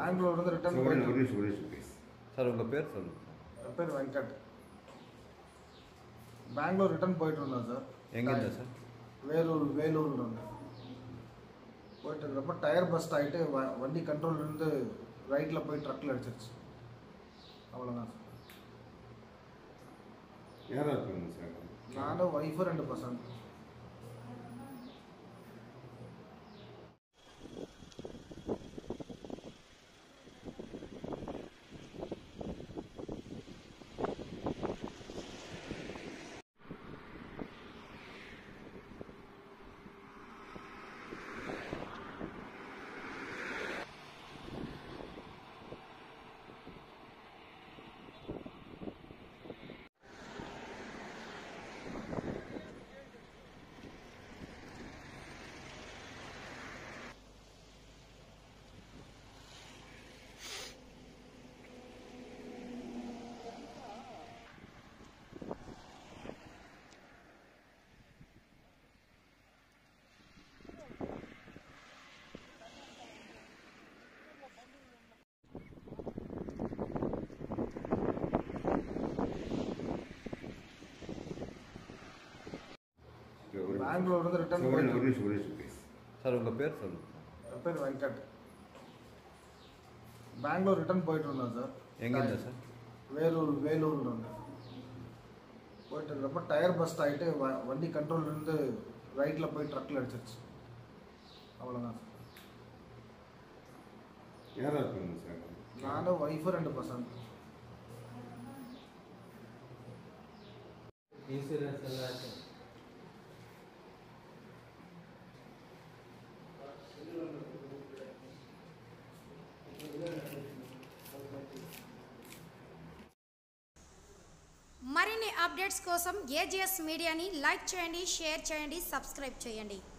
பெங்களூர் வந்து ரிட்டர்ன் ஒரு போயிட்டு நிமிஷம் ஒரு நிமிஷம் ப்ளீஸ் சார் உங்கள் பேர் சொல்லுங்கள் என் பேர் வெங்கட் பெங்களூர் ரிட்டர்ன் போயிட்டு இருந்தோம் சார் எங்கேருந்து சார் வேலூர் வேலூர்ல இருந்து போயிட்டு இருக்கப்ப டயர் பஸ்ட் ஆகிட்டு வண்டி கண்ட்ரோல் இருந்து ரைட்டில் போய் ட்ரக்கில் அடிச்சிருச்சு அவ்வளோதான் சார் யாராக இருக்காங்க சார் நானும் ஒய்ஃபு ரெண்டு பசங்க பெங்களூர் வந்து ரிட்டர்ன் ஒரு போயிட்டு நிமிஷம் ஒரு நிமிஷம் ப்ளீஸ் சார் உங்கள் பேர் சொல்லுங்கள் என் பேர் வெங்கட் பெங்களூர் ரிட்டர்ன் போயிட்டு இருந்தோம் சார் எங்கேருந்து சார் வேலூர் வேலூர்ல இருந்து போயிட்டு இருக்கப்ப டயர் பஸ்ட் ஆகிட்டு வண்டி கண்ட்ரோல் இருந்து ரைட்டில் போய் ட்ரக்கில் அடிச்சிருச்சு அவ்வளோதான் சார் யாராக இருக்காங்க சார் நானும் ஒய்ஃபு ரெண்டு பசங்க இன்சூரன்ஸ் எல்லாம் இருக்கு మరిన్ని అప్డేట్స్ కోసం ఏజిఎస్ మీడియాని లైక్ చేయండి షేర్ చేయండి సబ్స్క్రైబ్ చేయండి